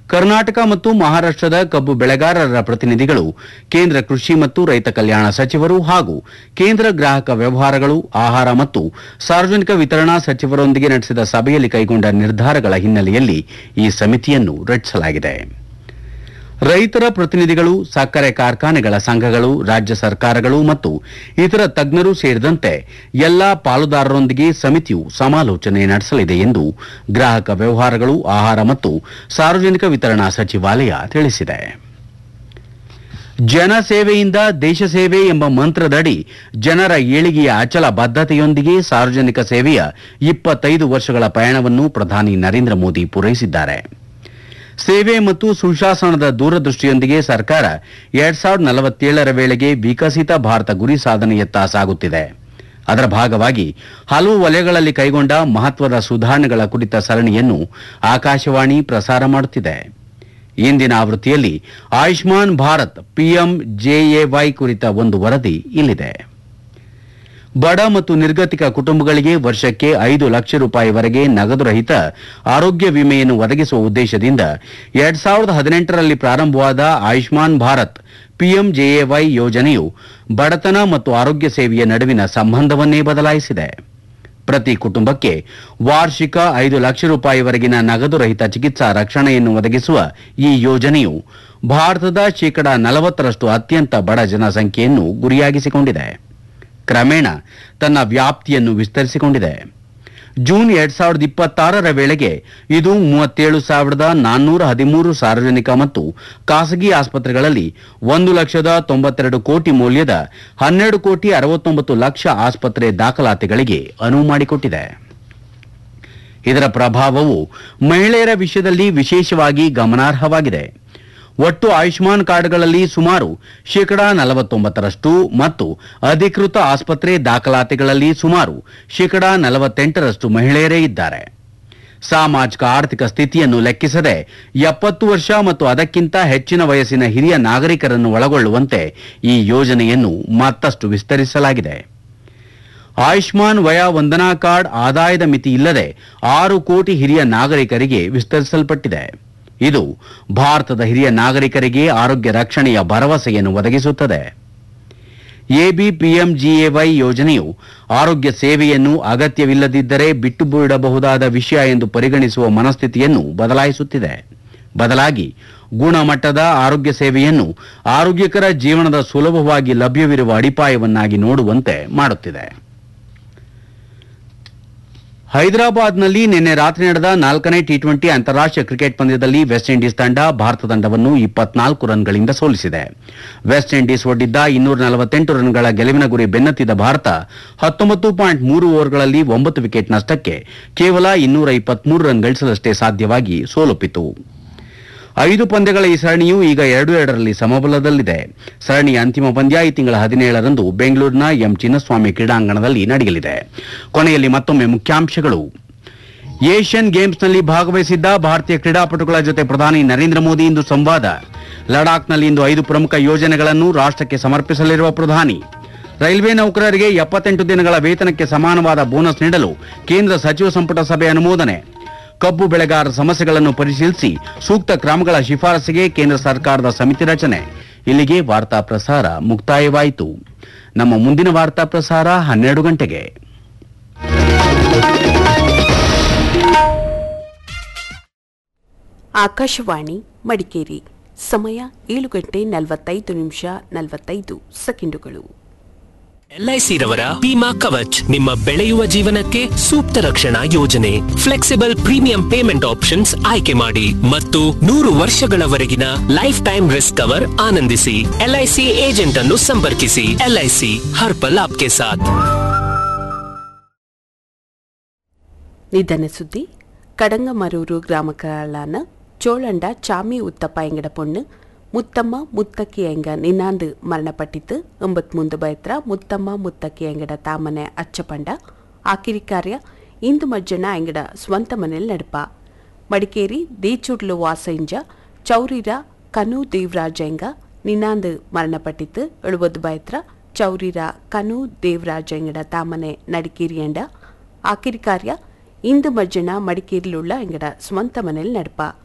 ಕರ್ನಾಟಕ ಮತ್ತು ಮಹಾರಾಷ್ಟದ ಕಬ್ಬು ಬೆಳೆಗಾರರ ಪ್ರತಿನಿಧಿಗಳು ಕೇಂದ್ರ ಕೃಷಿ ಮತ್ತು ರೈತ ಕಲ್ಯಾಣ ಸಚಿವರು ಹಾಗೂ ಕೇಂದ್ರ ಗ್ರಾಹಕ ವ್ಯವಹಾರಗಳು ಆಹಾರ ಮತ್ತು ಸಾರ್ವಜನಿಕ ವಿತರಣಾ ಸಚಿವರೊಂದಿಗೆ ನಡೆಸಿದ ಸಭೆಯಲ್ಲಿ ಕೈಗೊಂಡ ನಿರ್ಧಾರಗಳ ಹಿನ್ನೆಲೆಯಲ್ಲಿ ಈ ಸಮಿತಿಯನ್ನು ರಚಿಸಲಾಗಿದೆ ರೈತರ ಪ್ರತಿನಿಧಿಗಳು ಸಕ್ಕರೆ ಕಾರ್ಖಾನೆಗಳ ಸಂಘಗಳು ರಾಜ್ಯ ಸರ್ಕಾರಗಳು ಮತ್ತು ಇತರ ತಜ್ಞರು ಸೇರಿದಂತೆ ಎಲ್ಲಾ ಪಾಲುದಾರರೊಂದಿಗೆ ಸಮಿತಿಯು ಸಮಾಲೋಚನೆ ನಡೆಸಲಿದೆ ಎಂದು ಗ್ರಾಹಕ ವ್ಯವಹಾರಗಳು ಆಹಾರ ಮತ್ತು ಸಾರ್ವಜನಿಕ ವಿತರಣಾ ಸಚಿವಾಲಯ ತಿಳಿಸಿದೆ ಜನಸೇವೆಯಿಂದ ದೇಶ ಸೇವೆ ಎಂಬ ಮಂತ್ರದಡಿ ಜನರ ಏಳಿಗೆಯ ಅಚಲ ಬದ್ಧತೆಯೊಂದಿಗೆ ಸಾರ್ವಜನಿಕ ಸೇವೆಯ ಇಪ್ಪತ್ತೈದು ವರ್ಷಗಳ ಪಯಣವನ್ನು ಪ್ರಧಾನಿ ನರೇಂದ್ರ ಮೋದಿ ಪೂರೈಸಿದ್ದಾರೆ ಸೇವೆ ಮತ್ತು ಸುಶಾಸನದ ದೂರದೃಷ್ಟಿಯೊಂದಿಗೆ ಸರ್ಕಾರ ಎರಡ್ ಸಾವಿರದ ನಲವತ್ತೇಳರ ವೇಳೆಗೆ ವಿಕಸಿತ ಭಾರತ ಗುರಿ ಸಾಧನೆಯತ್ತ ಸಾಗುತ್ತಿದೆ ಅದರ ಭಾಗವಾಗಿ ಹಲವು ವಲಯಗಳಲ್ಲಿ ಕೈಗೊಂಡ ಮಹತ್ವದ ಸುಧಾರಣೆಗಳ ಕುರಿತ ಸರಣಿಯನ್ನು ಆಕಾಶವಾಣಿ ಪ್ರಸಾರ ಮಾಡುತ್ತಿದೆ ಇಂದಿನ ಆವೃತ್ತಿಯಲ್ಲಿ ಆಯುಷ್ಮಾನ್ ಭಾರತ್ ಪಿಎಂ ಜೆಎವೈ ಕುರಿತ ಒಂದು ವರದಿ ಇಲ್ಲಿದೆ ಬಡ ಮತ್ತು ನಿರ್ಗತಿಕ ಕುಟುಂಬಗಳಿಗೆ ವರ್ಷಕ್ಕೆ ಐದು ಲಕ್ಷ ರೂಪಾಯಿವರೆಗೆ ನಗದು ರಹಿತ ಆರೋಗ್ಯ ವಿಮೆಯನ್ನು ಒದಗಿಸುವ ಉದ್ದೇಶದಿಂದ ಎರಡ್ ಸಾವಿರದ ಹದಿನೆಂಟರಲ್ಲಿ ಪ್ರಾರಂಭವಾದ ಆಯುಷ್ಮಾನ್ ಭಾರತ್ ಪಿಎಂಜೆಎವೈ ಯೋಜನೆಯು ಬಡತನ ಮತ್ತು ಆರೋಗ್ಯ ಸೇವೆಯ ನಡುವಿನ ಸಂಬಂಧವನ್ನೇ ಬದಲಾಯಿಸಿದೆ ಪ್ರತಿ ಕುಟುಂಬಕ್ಕೆ ವಾರ್ಷಿಕ ಐದು ಲಕ್ಷ ರೂಪಾಯಿವರೆಗಿನ ನಗದು ರಹಿತ ಚಿಕಿತ್ಸಾ ರಕ್ಷಣೆಯನ್ನು ಒದಗಿಸುವ ಈ ಯೋಜನೆಯು ಭಾರತದ ಶೇಕಡಾ ನಲವತ್ತರಷ್ಟು ಅತ್ಯಂತ ಬಡ ಜನಸಂಖ್ಯೆಯನ್ನು ಗುರಿಯಾಗಿಸಿಕೊಂಡಿದೆ ಕ್ರಮೇಣ ತನ್ನ ವ್ಯಾಪ್ತಿಯನ್ನು ವಿಸ್ತರಿಸಿಕೊಂಡಿದೆ ಜೂನ್ ಎರಡ್ ಸಾವಿರದ ಇಪ್ಪತ್ತಾರರ ವೇಳೆಗೆ ಇದು ಮೂವತ್ತೇಳು ಸಾವಿರದ ನಾನ್ನೂರ ಹದಿಮೂರು ಸಾರ್ವಜನಿಕ ಮತ್ತು ಖಾಸಗಿ ಆಸ್ಪತ್ರೆಗಳಲ್ಲಿ ಒಂದು ಲಕ್ಷದ ತೊಂಬತ್ತೆರಡು ಕೋಟಿ ಮೌಲ್ಯದ ಹನ್ನೆರಡು ಕೋಟಿ ಅರವತ್ತೊಂಬತ್ತು ಲಕ್ಷ ಆಸ್ಪತ್ರೆ ದಾಖಲಾತಿಗಳಿಗೆ ಅನುವು ಮಾಡಿಕೊಟ್ಟಿದೆ ಇದರ ಪ್ರಭಾವವು ಮಹಿಳೆಯರ ವಿಷಯದಲ್ಲಿ ವಿಶೇಷವಾಗಿ ಗಮನಾರ್ಹವಾಗಿದೆ ಒಟ್ಟು ಆಯುಷ್ಮಾನ್ ಕಾರ್ಡ್ಗಳಲ್ಲಿ ಸುಮಾರು ಶೇಕಡಾ ನಲವತ್ತೊಂಬತ್ತರಷ್ಟು ಮತ್ತು ಅಧಿಕೃತ ಆಸ್ಪತ್ರೆ ದಾಖಲಾತಿಗಳಲ್ಲಿ ಸುಮಾರು ಶೇಕಡಾ ನಲವತ್ತೆಂಟರಷ್ಟು ಮಹಿಳೆಯರೇ ಇದ್ದಾರೆ ಸಾಮಾಜಿಕ ಆರ್ಥಿಕ ಸ್ಥಿತಿಯನ್ನು ಲೆಕ್ಕಿಸದೆ ಎಪ್ಪತ್ತು ವರ್ಷ ಮತ್ತು ಅದಕ್ಕಿಂತ ಹೆಚ್ಚಿನ ವಯಸ್ಸಿನ ಹಿರಿಯ ನಾಗರಿಕರನ್ನು ಒಳಗೊಳ್ಳುವಂತೆ ಈ ಯೋಜನೆಯನ್ನು ಮತ್ತಷ್ಟು ವಿಸ್ತರಿಸಲಾಗಿದೆ ಆಯುಷ್ಮಾನ್ ವಯಾ ವಂದನಾ ಕಾರ್ಡ್ ಆದಾಯದ ಮಿತಿ ಇಲ್ಲದೆ ಆರು ಕೋಟಿ ಹಿರಿಯ ನಾಗರಿಕರಿಗೆ ವಿಸ್ತರಿಸಲ್ಪಟ್ಟಿದೆ ಇದು ಭಾರತದ ಹಿರಿಯ ನಾಗರಿಕರಿಗೆ ಆರೋಗ್ಯ ರಕ್ಷಣೆಯ ಭರವಸೆಯನ್ನು ಒದಗಿಸುತ್ತದೆ ಎಬಿಪಿಎಂಜಿಎವೈ ಯೋಜನೆಯು ಆರೋಗ್ಯ ಸೇವೆಯನ್ನು ಅಗತ್ಯವಿಲ್ಲದಿದ್ದರೆ ಬಿಟ್ಟು ಬಿಡಬಹುದಾದ ವಿಷಯ ಎಂದು ಪರಿಗಣಿಸುವ ಮನಸ್ಥಿತಿಯನ್ನು ಬದಲಾಯಿಸುತ್ತಿದೆ ಬದಲಾಗಿ ಗುಣಮಟ್ಟದ ಆರೋಗ್ಯ ಸೇವೆಯನ್ನು ಆರೋಗ್ಯಕರ ಜೀವನದ ಸುಲಭವಾಗಿ ಲಭ್ಯವಿರುವ ಅಡಿಪಾಯವನ್ನಾಗಿ ನೋಡುವಂತೆ ಮಾಡುತ್ತಿದೆ ಹೈದರಾಬಾದ್ನಲ್ಲಿ ನಿನ್ನೆ ರಾತ್ರಿ ನಡೆದ ನಾಲ್ಕನೇ ಟಿ ಟ್ವೆಂಟಿ ಅಂತಾರಾಷ್ಟೀಯ ಕ್ರಿಕೆಟ್ ಪಂದ್ಯದಲ್ಲಿ ವೆಸ್ಟ್ ಇಂಡೀಸ್ ತಂಡ ಭಾರತ ತಂಡವನ್ನು ಇಪ್ಪತ್ನಾಲ್ಕು ರನ್ಗಳಿಂದ ಸೋಲಿಸಿದೆ ವೆಸ್ಟ್ ಇಂಡೀಸ್ ಒಡ್ಡಿದ್ದ ಇನ್ನೂರ ನಲವತ್ತೆಂಟು ರನ್ಗಳ ಗೆಲುವಿನ ಗುರಿ ಬೆನ್ನತ್ತಿದ ಭಾರತ ಹತ್ತೊಂಬತ್ತು ಪಾಯಿಂಟ್ ಮೂರು ಓವರ್ಗಳಲ್ಲಿ ಒಂಬತ್ತು ವಿಕೆಟ್ ನಷ್ಟಕ್ಕೆ ಕೇವಲ ಇನ್ನೂರ ಇಪ್ಪತ್ಮೂರು ರನ್ ಗಳಿಸಲಷ್ಟೇ ಸಾಧ್ಯವಾಗಿ ಸೋಲೊಪ್ಪಿತು ಐದು ಪಂದ್ಯಗಳ ಈ ಸರಣಿಯು ಈಗ ಎರಡು ಎರಡರಲ್ಲಿ ಸಮಬಲದಲ್ಲಿದೆ ಸರಣಿಯ ಅಂತಿಮ ಪಂದ್ಯ ಈ ತಿಂಗಳ ಹದಿನೇಳರಂದು ಬೆಂಗಳೂರಿನ ಎಂ ಚಿನ್ನಸ್ವಾಮಿ ಕ್ರೀಡಾಂಗಣದಲ್ಲಿ ನಡೆಯಲಿದೆ ಕೊನೆಯಲ್ಲಿ ಮತ್ತೊಮ್ಮೆ ಮುಖ್ಯಾಂಶಗಳು ಏಷ್ಯನ್ ಗೇಮ್ಸ್ನಲ್ಲಿ ಭಾಗವಹಿಸಿದ್ದ ಭಾರತೀಯ ಕ್ರೀಡಾಪಟುಗಳ ಜೊತೆ ಪ್ರಧಾನಿ ನರೇಂದ್ರ ಮೋದಿ ಇಂದು ಸಂವಾದ ಲಡಾಖ್ನಲ್ಲಿ ಇಂದು ಐದು ಪ್ರಮುಖ ಯೋಜನೆಗಳನ್ನು ರಾಷ್ಟಕ್ಕೆ ಸಮರ್ಪಿಸಲಿರುವ ಪ್ರಧಾನಿ ರೈಲ್ವೆ ನೌಕರರಿಗೆ ಎಪ್ಪತ್ತೆಂಟು ದಿನಗಳ ವೇತನಕ್ಕೆ ಸಮಾನವಾದ ಬೋನಸ್ ನೀಡಲು ಕೇಂದ್ರ ಸಚಿವ ಸಂಪುಟ ಸಭೆ ಅನುಮೋದನೆ ಕಬ್ಬು ಬೆಳೆಗಾರರ ಸಮಸ್ಯೆಗಳನ್ನು ಪರಿಶೀಲಿಸಿ ಸೂಕ್ತ ಕ್ರಮಗಳ ಶಿಫಾರಸಿಗೆ ಕೇಂದ್ರ ಸರ್ಕಾರದ ಸಮಿತಿ ರಚನೆ ಇಲ್ಲಿಗೆ ವಾರ್ತಾ ಪ್ರಸಾರ ಮುಕ್ತಾಯವಾಯಿತು ನಮ್ಮ ಮುಂದಿನ ವಾರ್ತಾ ಪ್ರಸಾರ ಹನ್ನೆರಡು ಗಂಟೆಗೆ ಆಕಾಶವಾಣಿ ಮಡಿಕೇರಿ ಸಮಯ ಏಳು ಗಂಟೆ ನಲವತ್ತೈದು ನಿಮಿಷ ನಲವತ್ತೈದು ಸೆಕೆಂಡುಗಳು ಎಲ್ಐಸಿ ರವರ ಬಿಮಾ ಕವಚ್ ನಿಮ್ಮ ಬೆಳೆಯುವ ಜೀವನಕ್ಕೆ ಸೂಕ್ತ ರಕ್ಷಣಾ ಯೋಜನೆ ಫ್ಲೆಕ್ಸಿಬಲ್ ಪ್ರೀಮಿಯಂ ಪೇಮೆಂಟ್ ಆಪ್ಷನ್ಸ್ ಆಯ್ಕೆ ಮಾಡಿ ಮತ್ತು ನೂರು ವರ್ಷಗಳವರೆಗಿನ ಲೈಫ್ ಟೈಮ್ ರಿಸ್ಕ್ ಕವರ್ ಆನಂದಿಸಿ ಎಲ್ಐಸಿ ಏಜೆಂಟ್ ಅನ್ನು ಸಂಪರ್ಕಿಸಿ ಎಲ್ಐಸಿ ಹರ್ಪಲ್ ಆಪ್ಕೆ ಸಾಥ್ ನಿಧನ ಸುದ್ದಿ ಕಡಂಗಮರೂರು ಗ್ರಾಮಕಲಾನ ಚೋಳಂಡ ಚಾಮಿ ಉತ್ತಪ್ಪ ಎಂಗಡ பொண்ணு முத்தம்மா முத்தக்கி ಎಂಗ ನಿನಾಂದು ಮರಣಪಟ್ಟಿತ್ತು ಎಂಬತ್ ಮುಂದೆ ಬಯತ್ರ ಮುತ್ತಮ್ಮ ಮುತ್ತಕ್ಕಿ ಎಂಗಡ ತಾಮನೆ ಅಚ್ಚಪಂಡ ಆಕಿರಿ ಕಾರ್ಯ ಇಂದು ಮಜ್ಜನ ಎಂಗಡ ಸ್ವಂತ ಮನೆಯಲ್ಲಿ ನಡಪ ಮಡಿಕೇರಿ ದೇಚುಡ್ಲು ವಾಸಂಜ ಚೌರಿರ ಕನು ದೇವರಾಜ ಎಂಗ ನಿನಾಂದು ಮರಣಪಟ್ಟಿತ್ತು ಎಳುವದು ಬಯತ್ರ ಚೌರಿರ ಕನು ದೇವರಾಜ ಎಂಗಡ ತಾಮನೆ ನಡಿಕೇರಿ ಎಂಡ ಆಕಿರಿ ಕಾರ್ಯ ಇಂದು ಮಜ್ಜನ ಮಡಿಕೇರಿಲುಳ್ಳ ಎಂಗಡ ಸ್ವಂತ ಮನೆಯಲ್ಲಿ ನಡಪ